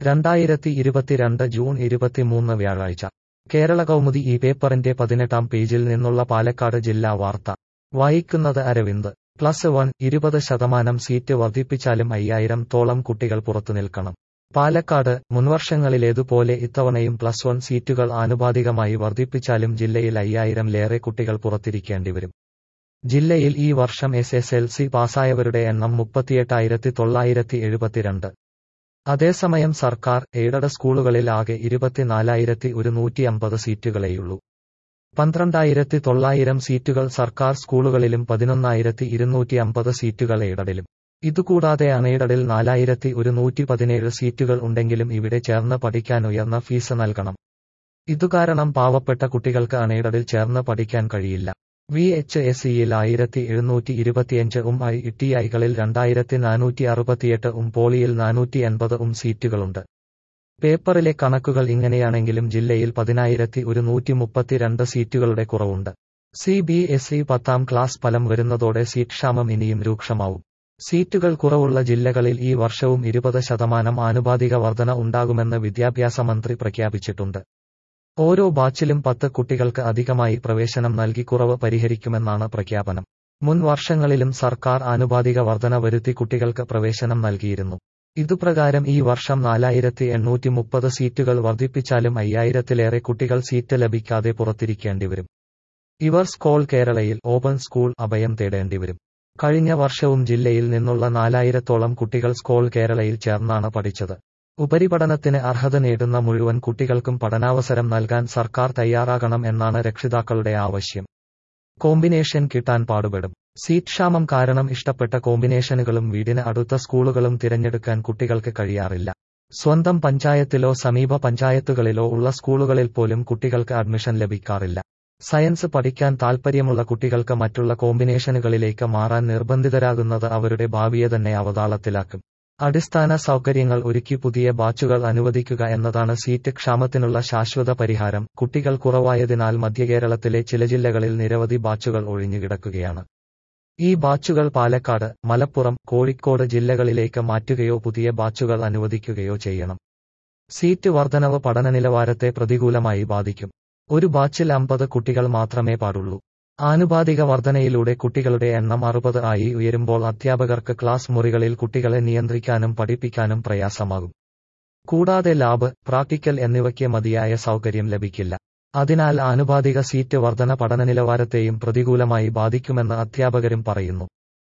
രണ്ടായിരത്തി ഇരുപത്തിരണ്ട് ജൂൺ ഇരുപത്തിമൂന്ന് വ്യാഴാഴ്ച കേരള കൗമുദി ഈ പേപ്പറിന്റെ പതിനെട്ടാം പേജിൽ നിന്നുള്ള പാലക്കാട് ജില്ലാ വാർത്ത വായിക്കുന്നത് അരവിന്ദ് പ്ലസ് വൺ ഇരുപത് ശതമാനം സീറ്റ് വർദ്ധിപ്പിച്ചാലും അയ്യായിരം തോളം കുട്ടികൾ പുറത്തുനിൽക്കണം പാലക്കാട് മുൻവർഷങ്ങളിലേതുപോലെ ഇത്തവണയും പ്ലസ് വൺ സീറ്റുകൾ ആനുപാതികമായി വർദ്ധിപ്പിച്ചാലും ജില്ലയിൽ അയ്യായിരംലേറെ കുട്ടികൾ പുറത്തിരിക്കേണ്ടിവരും ജില്ലയിൽ ഈ വർഷം എസ് എസ് എൽ സി പാസ്സായവരുടെ എണ്ണം മുപ്പത്തിയെട്ടായിരത്തി തൊള്ളായിരത്തി എഴുപത്തിരണ്ട് അതേസമയം സർക്കാർ എയ്ഡഡ് സ്കൂളുകളിൽ ആകെ ഇരുപത്തിനാലായിരത്തി ഒരുന്നൂറ്റി അമ്പത് സീറ്റുകളേയുള്ളൂ പന്ത്രണ്ടായിരത്തി തൊള്ളായിരം സീറ്റുകൾ സർക്കാർ സ്കൂളുകളിലും പതിനൊന്നായിരത്തി ഇരുന്നൂറ്റി അമ്പത് സീറ്റുകൾ എയ്ഡഡിലും ഇതുകൂടാതെ അൺഎയ്ഡഡിൽ നാലായിരത്തി ഒരുന്നൂറ്റി പതിനേഴ് സീറ്റുകൾ ഉണ്ടെങ്കിലും ഇവിടെ ചേർന്ന് പഠിക്കാൻ ഉയർന്ന ഫീസ് നൽകണം ഇതുകാരണം പാവപ്പെട്ട കുട്ടികൾക്ക് അൺഎയ്ഡഡിൽ ചേർന്ന് പഠിക്കാൻ കഴിയില്ല വി എച്ച് എസ് ഇയിൽ ആയിരത്തി എഴുന്നൂറ്റി ഇരുപത്തിയഞ്ച് ഉം ഐ ടി ഐകളിൽ രണ്ടായിരത്തി നാനൂറ്റി അറുപത്തിയെട്ട് ഉം പോളിയിൽ നാനൂറ്റി എൺപത് ഉം സീറ്റുകളുണ്ട് പേപ്പറിലെ കണക്കുകൾ ഇങ്ങനെയാണെങ്കിലും ജില്ലയിൽ പതിനായിരത്തി ഒരുന്നൂറ്റി മുപ്പത്തിരണ്ട് സീറ്റുകളുടെ കുറവുണ്ട് സി ബി എസ് ഇ പത്താം ക്ലാസ് ഫലം വരുന്നതോടെ സീറ്റ് ക്ഷാമം ഇനിയും രൂക്ഷമാവും സീറ്റുകൾ കുറവുള്ള ജില്ലകളിൽ ഈ വർഷവും ഇരുപത് ശതമാനം ആനുപാതിക വർധന ഉണ്ടാകുമെന്ന് വിദ്യാഭ്യാസ മന്ത്രി പ്രഖ്യാപിച്ചിട്ടുണ്ട് ഓരോ ബാച്ചിലും പത്ത് കുട്ടികൾക്ക് അധികമായി പ്രവേശനം നൽകി കുറവ് പരിഹരിക്കുമെന്നാണ് പ്രഖ്യാപനം മുൻ വർഷങ്ങളിലും സർക്കാർ ആനുപാതിക വർധന വരുത്തി കുട്ടികൾക്ക് പ്രവേശനം നൽകിയിരുന്നു ഇതുപ്രകാരം ഈ വർഷം നാലായിരത്തി എണ്ണൂറ്റി മുപ്പത് സീറ്റുകൾ വർദ്ധിപ്പിച്ചാലും അയ്യായിരത്തിലേറെ കുട്ടികൾ സീറ്റ് ലഭിക്കാതെ പുറത്തിരിക്കേണ്ടിവരും ഇവർ സ്കോൾ കേരളയിൽ ഓപ്പൺ സ്കൂൾ അഭയം തേടേണ്ടിവരും കഴിഞ്ഞ വർഷവും ജില്ലയിൽ നിന്നുള്ള നാലായിരത്തോളം കുട്ടികൾ സ്കോൾ കേരളയിൽ ചേർന്നാണ് പഠിച്ചത് ഉപരിപഠനത്തിന് അർഹത നേടുന്ന മുഴുവൻ കുട്ടികൾക്കും പഠനാവസരം നൽകാൻ സർക്കാർ തയ്യാറാകണം എന്നാണ് രക്ഷിതാക്കളുടെ ആവശ്യം കോമ്പിനേഷൻ കിട്ടാൻ പാടുപെടും സീറ്റ് ക്ഷാമം കാരണം ഇഷ്ടപ്പെട്ട കോമ്പിനേഷനുകളും വീടിന് അടുത്ത സ്കൂളുകളും തിരഞ്ഞെടുക്കാൻ കുട്ടികൾക്ക് കഴിയാറില്ല സ്വന്തം പഞ്ചായത്തിലോ സമീപ പഞ്ചായത്തുകളിലോ ഉള്ള സ്കൂളുകളിൽ പോലും കുട്ടികൾക്ക് അഡ്മിഷൻ ലഭിക്കാറില്ല സയൻസ് പഠിക്കാൻ താൽപ്പര്യമുള്ള കുട്ടികൾക്ക് മറ്റുള്ള കോമ്പിനേഷനുകളിലേക്ക് മാറാൻ നിർബന്ധിതരാകുന്നത് അവരുടെ ഭാവിയെ തന്നെ അവതാളത്തിലാക്കും അടിസ്ഥാന സൗകര്യങ്ങൾ ഒരുക്കി പുതിയ ബാച്ചുകൾ അനുവദിക്കുക എന്നതാണ് സീറ്റ് ക്ഷാമത്തിനുള്ള ശാശ്വത പരിഹാരം കുട്ടികൾ കുറവായതിനാൽ മധ്യകേരളത്തിലെ ചില ജില്ലകളിൽ നിരവധി ബാച്ചുകൾ ഒഴിഞ്ഞുകിടക്കുകയാണ് ഈ ബാച്ചുകൾ പാലക്കാട് മലപ്പുറം കോഴിക്കോട് ജില്ലകളിലേക്ക് മാറ്റുകയോ പുതിയ ബാച്ചുകൾ അനുവദിക്കുകയോ ചെയ്യണം സീറ്റ് വർധനവ് പഠന നിലവാരത്തെ പ്രതികൂലമായി ബാധിക്കും ഒരു ബാച്ചിൽ അമ്പത് കുട്ടികൾ മാത്രമേ പാടുള്ളൂ ആനുപാതിക വർധനയിലൂടെ കുട്ടികളുടെ എണ്ണം അറുപത് ആയി ഉയരുമ്പോൾ അധ്യാപകർക്ക് ക്ലാസ് മുറികളിൽ കുട്ടികളെ നിയന്ത്രിക്കാനും പഠിപ്പിക്കാനും പ്രയാസമാകും കൂടാതെ ലാബ് പ്രാക്ടിക്കൽ എന്നിവയ്ക്ക് മതിയായ സൗകര്യം ലഭിക്കില്ല അതിനാൽ ആനുപാതിക സീറ്റ് വർധന പഠന നിലവാരത്തെയും പ്രതികൂലമായി ബാധിക്കുമെന്ന് അധ്യാപകരും പറയുന്നു